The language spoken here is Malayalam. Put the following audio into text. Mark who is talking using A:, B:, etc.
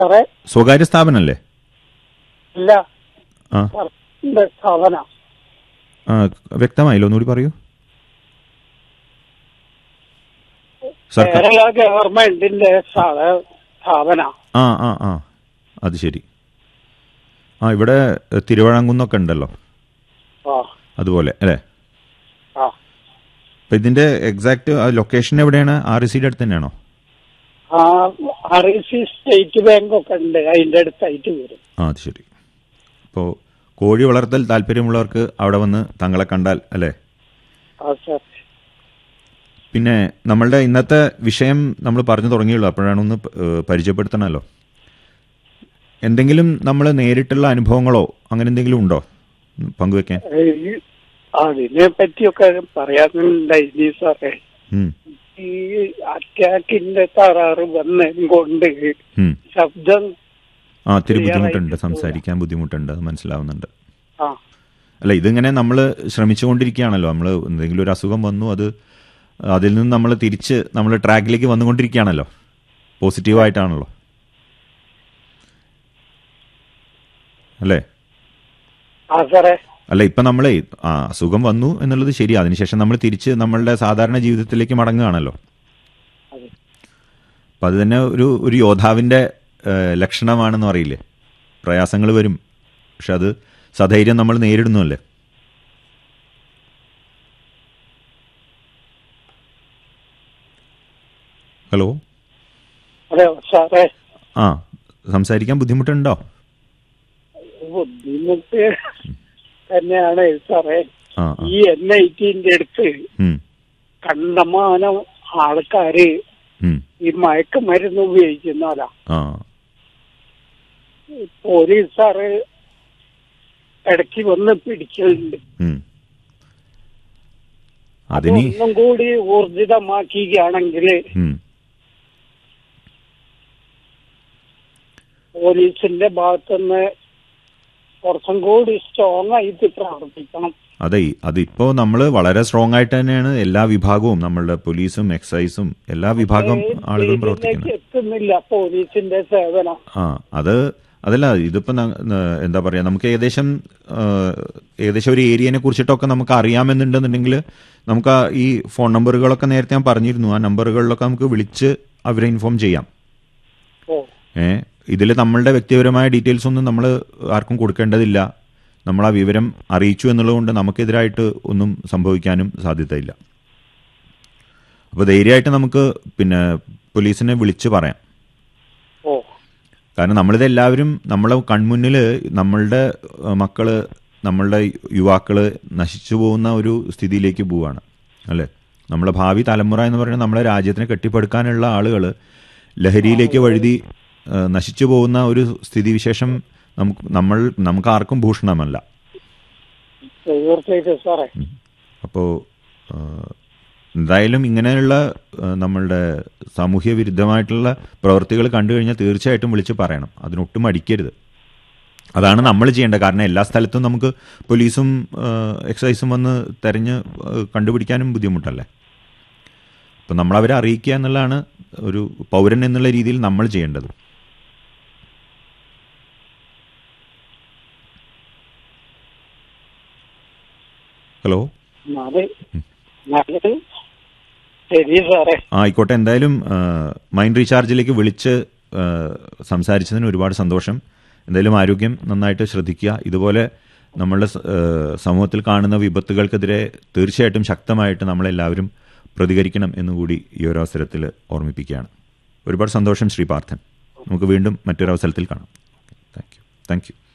A: സാറേ
B: സ്വകാര്യ സ്ഥാപനമല്ലേ
A: ഇല്ല
B: ആ
A: സർക്കാരിന്റെ സ്ഥാപന
B: ആ വ്യക്തമായില്ല ഒന്നുകൂടി പറയൂ സർക്കാർ
A: കേരള ഗവൺമെന്റിന്റെ സ്ഥാപ- സ്ഥാപന
B: ആ ആ ആ അത് ശരി ആ ഇവിടെ തിരുവഴാങ്കുന്നൊക്കെ ഉണ്ടല്ലോ
A: ആ
B: അതുപോലെ അല്ലേ
A: ആ
B: അപ്പം ഇതിന്റെ എക്സാക്ട് ലൊക്കേഷൻ എവിടെയാണ് ആർ സിയുടെ അടുത്ത് തന്നെയാണോ
A: ആ R E C state bank ഒക്കെ ഉണ്ട് അതിന്റെ അടുത്തായിട്ട് വരും
B: ആ അത് ശരി അപ്പോൾ കോഴി വളർത്തൽ താല്പര്യമുള്ളവർക്ക് അവിടെ വന്ന് തങ്ങളെ കണ്ടാൽ അല്ലേ
A: ആ സാർ
B: പിന്നെ നമ്മളുടെ ഇന്നത്തെ വിഷയം നമ്മൾ പറഞ്ഞു തുടങ്ങിയുള്ളൂ അപ്പോഴാണ് ഒന്ന് പ- ഏഹ് പരിചയപ്പെടുത്തണമല്ലോ എന്തെങ്കിലും നമ്മൾ നേരിട്ടുള്ള അനുഭവങ്ങളോ അങ്ങനെ എന്തെങ്കിലും ഉണ്ടോ ഉം, പങ്കുവെക്കാൻ
A: ഈ അതിനെ പറ്റിയൊക്കെ പറയാനുണ്ടായി സാറേ
B: ഉം,
A: ഈ അറ്റാക്കിന്റെ തകരാറ് വന്നതും കൊണ്ട്
B: ഉം.
A: ശബ്ദം
B: ആ ഇത്തിരി
A: Clear
B: ബുദ്ധിമുട്ടുണ്ട്
A: ആയിട്ട്
B: സംസാരിക്കാൻ ബുദ്ധിമുട്ടുണ്ട് അത് മനസ്സിലാവുന്നുണ്ട്
A: ആ
B: അല്ല ഇതിങ്ങനെ നമ്മൾ ശ്രമിച്ചുകൊണ്ടിരിക്കുകയാണല്ലോ നമ്മൾ എന്തെങ്കിലും ഒരു അസുഖം വന്നു അത് അതിൽ നിന്ന് നമ്മൾ തിരിച്ച് നമ്മൾ ട്രാക്കിലേക്ക് വന്നുകൊണ്ടിരിക്കുകയാണല്ലോ പോസിറ്റീവായിട്ടാണല്ലോ അല്ലേ
A: ആ സാറേ
B: അല്ല ഇപ്പം നമ്മളെ ആ അസുഖം വന്നു എന്നുള്ളത് ശരി അതിനുശേഷം നമ്മൾ തിരിച്ച് നമ്മളുടെ സാധാരണ ജീവിതത്തിലേക്ക് മടങ്ങുകയാണല്ലോ
A: അതെ
B: അപ്പം അത് തന്നെ ഒരു ഒരു യോദ്ധാവിൻ്റെ ഏഹ്, ലക്ഷണമാണെന്ന് അറിയില്ലേ പ്രയാസങ്ങൾ വരും പക്ഷെ അത് സധൈര്യം നമ്മൾ നേരിടുന്നുവല്ലേ ഹലോ
A: അതെ സാറേ
B: ആ സംസാരിക്കാൻ ബുദ്ധിമുട്ടുണ്ടോ
A: ബുദ്ധിമുട്ട് തന്നെയാണ് സാറേ
B: ആ ആ
A: ഈ എൻ ഐ ടിന്റെ അടുത്ത്
B: ഉം,
A: കണ്ടമാനം ആൾക്കാര്
B: ഉം,
A: ഈ മയക്കുമരുന്ന് ഉപയോഗിക്കുന്നവരാ
B: ആ
A: പോലീസുകാര് ഇടയ്ക്ക് വന്ന് പിടിക്കലുണ്ട്
B: ഉം. അതിനി
A: ഒന്നും കൂടി ഊർജിതമാക്കുകയാണെങ്കിൽ
B: ഉം,
A: പോലീസിന്റെ ഭാഗത്തുനിന്ന് കുറച്ചും കൂടി സ്ട്രോങ് ആയിട്ട് പ്രവർത്തിക്കണം
B: അതെ അതിപ്പോ നമ്മൾ വളരെ സ്ട്രോങ് ആയിട്ട് തന്നെയാണ് എല്ലാ വിഭാഗവും നമ്മളുടെ പോലീസും എക്സൈസും എല്ലാ വിഭാഗം ആളുകളും
A: ഇതിലേക്ക്
B: പ്രവർത്തിക്കുന്നത്
A: എത്തുന്നില്ല പോലീസിന്റെ സേവനം
B: ആ അത് അതല്ല ഇതിപ്പോ ന- ന- എന്താ പറയാ നമുക്ക് ഏകദേശം ആ, ഏകദേശം ഒരു ഏരിയനെ കുറിച്ചിട്ടൊക്കെ നമുക്ക് അറിയാമെന്നുണ്ടെന്നുണ്ടെങ്കിൽ നമുക്ക് ആ ഈ ഫോൺ നമ്പറുകളൊക്കെ നേരത്തെ ഞാൻ പറഞ്ഞിരുന്നു ആ നമ്പറുകളിലൊക്കെ നമുക്ക് വിളിച്ച് അവരെ ഇൻഫോം ചെയ്യാം
A: ഓ
B: ഏ ഇതിൽ നമ്മളുടെ വ്യക്തിപരമായ ഡീറ്റെയിൽസ് ഒന്നും നമ്മൾ ആർക്കും കൊടുക്കേണ്ടതില്ല നമ്മൾ ആ വിവരം അറിയിച്ചു എന്നുള്ളതുകൊണ്ട് നമുക്കെതിരായിട്ട് ഒന്നും സംഭവിക്കാനും സാധ്യതയില്ല അപ്പോൾ ധൈര്യമായിട്ട് നമുക്ക് പിന്നെ പോലീസിനെ വിളിച്ച് പറയാം
A: ഓ
B: കാരണം നമ്മളിത് എല്ലാവരും നമ്മളെ കൺമുന്നിൽ നമ്മളുടെ ഏഹ്, മക്കള് നമ്മളുടെ യുവാക്കള് നശിച്ചു പോകുന്ന ഒരു സ്ഥിതിയിലേക്ക് പോവുകയാണ് അല്ലേ നമ്മളെ ഭാവി തലമുറ എന്ന് പറയുന്നത് നമ്മളെ രാജ്യത്തിനെ കെട്ടിപ്പടുക്കാനുള്ള ആളുകൾ ലഹരിയിലേക്ക് വഴുതി ഏഹ്, നശിച്ചു പോകുന്ന ഒരു സ്ഥിതിവിശേഷം നമുക്ക് നമ്മൾ നമുക്ക് ആർക്കും ഭൂഷണമല്ല
A: തീർച്ചയായിട്ടും സാറേ
B: അപ്പോൾ എന്തായാലും ഇങ്ങനെയുള്ള ആ, നമ്മളുടെ സാമൂഹ്യ വിരുദ്ധമായിട്ടുള്ള പ്രവൃത്തികൾ കണ്ടു കഴിഞ്ഞാൽ തീർച്ചയായിട്ടും വിളിച്ച് പറയണം അതിനൊട്ടും അടിക്കരുത് അതാണ് നമ്മൾ ചെയ്യേണ്ടത് കാരണം എല്ലാ സ്ഥലത്തും നമുക്ക് പോലീസും ആ, എക്സൈസും വന്ന് തെരഞ്ഞ് ആ, കണ്ടുപിടിക്കാനും ബുദ്ധിമുട്ടല്ലേ അപ്പം നമ്മളവരെ അറിയിക്കുക എന്നുള്ളതാണ് ഒരു പൗരൻ എന്നുള്ള രീതിയിൽ നമ്മൾ ചെയ്യേണ്ടത് ഹലോ
A: അത് നല്ലത് ശരി സാറേ
B: ആയിക്കോട്ടെ എന്തായാലും ആ, മൈൻഡ് റീചാർജിലേക്ക് വിളിച്ച് ആ, സംസാരിച്ചതിന് ഒരുപാട് സന്തോഷം എന്തായാലും ആരോഗ്യം നന്നായിട്ട് ശ്രദ്ധിക്കുക ഇതുപോലെ നമ്മളുടെ സ- ആ, സമൂഹത്തിൽ കാണുന്ന വിപത്തുകൾക്കെതിരെ തീർച്ചയായിട്ടും ശക്തമായിട്ട് നമ്മളെല്ലാവരും പ്രതികരിക്കണം എന്നുകൂടി ഈ ഒരു അവസരത്തിൽ ഓർമ്മിപ്പിക്കുകയാണ് ഒരുപാട് സന്തോഷം ശ്രീ പാർത്ഥൻ നമുക്ക് വീണ്ടും മറ്റൊരു അവസരത്തിൽ കാണാം താങ്ക് യു താങ്ക് യു